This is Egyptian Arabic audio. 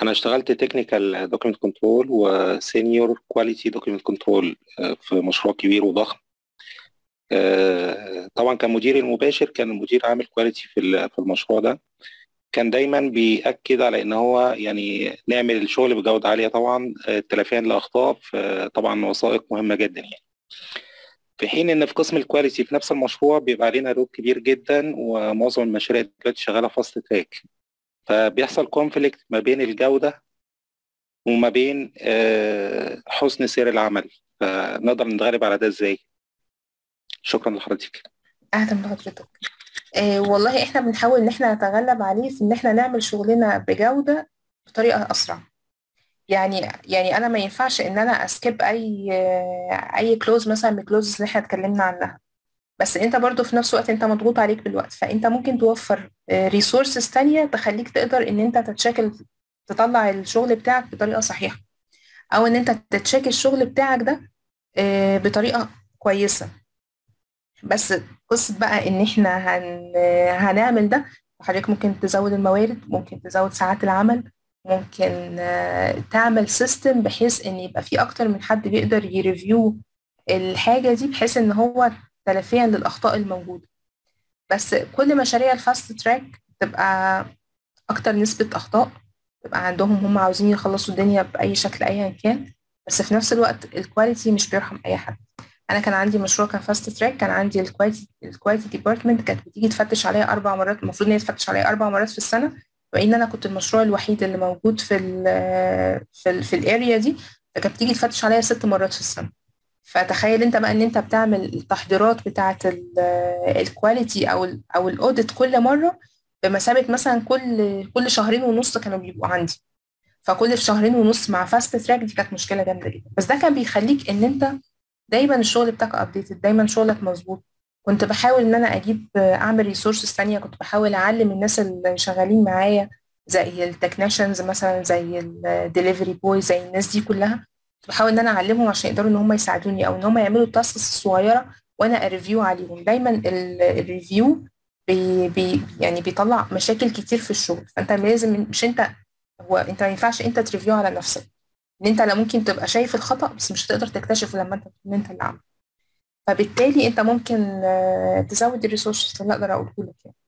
انا اشتغلت تكنيكال دوكيمنت كنترول وسينيور كواليتي دوكيمنت كنترول في مشروع كبير وضخم آه، طبعا كان مديري المباشر كان المدير عامل كواليتي في ال- في المشروع ده كان دايما بيأكد على ان هو يعني نعمل الشغل بجودة عالية طبعا آه، تلافيا لأخطاء في طبعا وثائق مهمة جدا يعني في حين ان في قسم الكواليتي في نفس المشروع بيبقى علينا لود كبير جدا ومعظم المشاريع دلوقتي شغالة فاست تراك فبيحصل كونفليكت ما بين الجودة وما بين آه، حسن سير العمل فنقدر نتغلب على ده ازاي شكرا لحضرتك أهلا بحضرتك آه والله إحنا بنحاول إن إحنا نتغلب عليه في إن إحنا نعمل شغلنا بجودة بطريقة أسرع يعني يعني أنا ما ينفعش إن أنا أسكيب أي آه أي كلوز مثلا من الكلوزز اللي إحنا اتكلمنا عنها بس أنت برضو في نفس الوقت أنت مضغوط عليك بالوقت فأنت ممكن توفر ريسورسز تانية تخليك تقدر إن أنت تتشكل تطلع الشغل بتاعك بطريقة صحيحة أو إن أنت تتشكل الشغل بتاعك ده آه بطريقة كويسة بس قصة بقى إن إحنا هن... هنعمل ده حضرتك ممكن تزود الموارد ممكن تزود ساعات العمل ممكن آه، تعمل سيستم بحيث إن يبقى في أكتر من حد بيقدر يريفيو الحاجة دي بحيث إن هو تلافيا للأخطاء الموجودة بس كل مشاريع الفاست تراك تبقى أكتر نسبة أخطاء تبقى عندهم هم عاوزين يخلصوا الدنيا بأي شكل أيا كان بس في نفس الوقت الكواليتي مش بيرحم أي حد انا كان عندي مشروع كان فاست تراك كان عندي الكواليتي الكواليتي ديبارتمنت كانت بتيجي تفتش عليا اربع مرات المفروض ان هي تفتش عليا اربع مرات في السنه وان انا كنت المشروع الوحيد اللي موجود في ال في ال في الاريا دي فكانت بتيجي تفتش عليا ست مرات في السنه فتخيل انت بقى ان انت بتعمل التحضيرات بتاعه الكواليتي او ال او الاوديت كل مره بمثابه مثلا كل كل شهرين ونص كانوا بيبقوا عندي فكل شهرين ونص مع فاست تراك دي كانت مشكله جامده جدا بس ده كان بيخليك ان انت دايما الشغل بتاعك ابديتد دايما شغلك مظبوط كنت بحاول ان انا اجيب اعمل ريسورسز تانية كنت بحاول اعلم الناس اللي شغالين معايا زي التكنيشنز مثلا زي الدليفري بوي زي الناس دي كلها كنت بحاول ان انا اعلمهم عشان يقدروا ان هم يساعدوني او ان هم يعملوا التاسكس الصغيره وانا اريفيو عليهم دايما الريفيو بي بي يعني بيطلع مشاكل كتير في الشغل فانت لازم مش انت هو انت ما ينفعش انت تريفيو على نفسك ان انت لا ممكن تبقى شايف الخطأ بس مش هتقدر تكتشفه لما انت تكون انت اللي عامله فبالتالي انت ممكن تزود الريسورسز اللي اقدر اقوله لك يعني